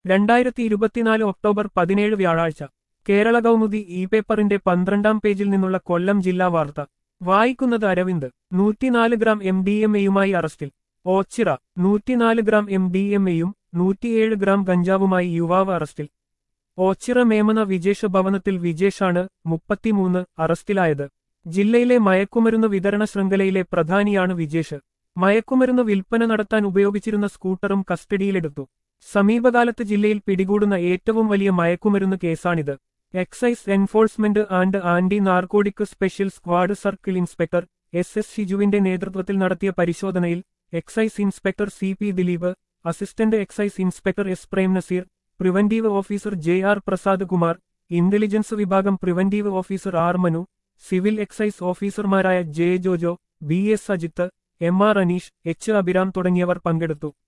രണ്ടായിരത്തി ഇരുപത്തിനാല് ഒക്ടോബർ പതിനേഴ് വ്യാഴാഴ്ച കേരള കൗമുദി ഇ പേപ്പറിന്റെ പന്ത്രണ്ടാം പേജിൽ നിന്നുള്ള കൊല്ലം ജില്ലാ വാർത്ത വായിക്കുന്നത് അരവിന്ദ് നൂറ്റിനാല് ഗ്രാം എം ഡി എം എയുമായി അറസ്റ്റിൽ ഓച്ചിറ നൂറ്റിനാല് ഗ്രാം എം ഡി എം എയും നൂറ്റിയേഴ് ഗ്രാം ഗഞ്ചാവുമായി യുവാവ് അറസ്റ്റിൽ ഓച്ചിറ മേമന വിജേഷ ഭവനത്തിൽ വിജേഷാണ് മുപ്പത്തിമൂന്ന് അറസ്റ്റിലായത് ജില്ലയിലെ മയക്കുമരുന്ന് വിതരണ ശൃംഖലയിലെ പ്രധാനിയാണ് വിജേഷ് മയക്കുമരുന്ന് വിൽപ്പന നടത്താൻ ഉപയോഗിച്ചിരുന്ന സ്കൂട്ടറും കസ്റ്റഡിയിലെടുത്തു സമീപകാലത്ത് ജില്ലയിൽ പിടികൂടുന്ന ഏറ്റവും വലിയ മയക്കുമരുന്ന് കേസാണിത് excise enforcement and anti narcotic special squad circle inspector S S ഷിജുവിന്റെ നേതൃത്വത്തിൽ നടത്തിയ പരിശോധനയിൽ excise inspector C P Dileep assistant excise inspector S Prem Nazeer preventive officer J R Prasad Kumar intelligence വിഭാഗം preventive officer R Manu civil excise ഓഫീസർമാരായ J Jojo B S Ajith M R Aneesh H Abhiram തുടങ്ങിയവർ പങ്കെടുത്തു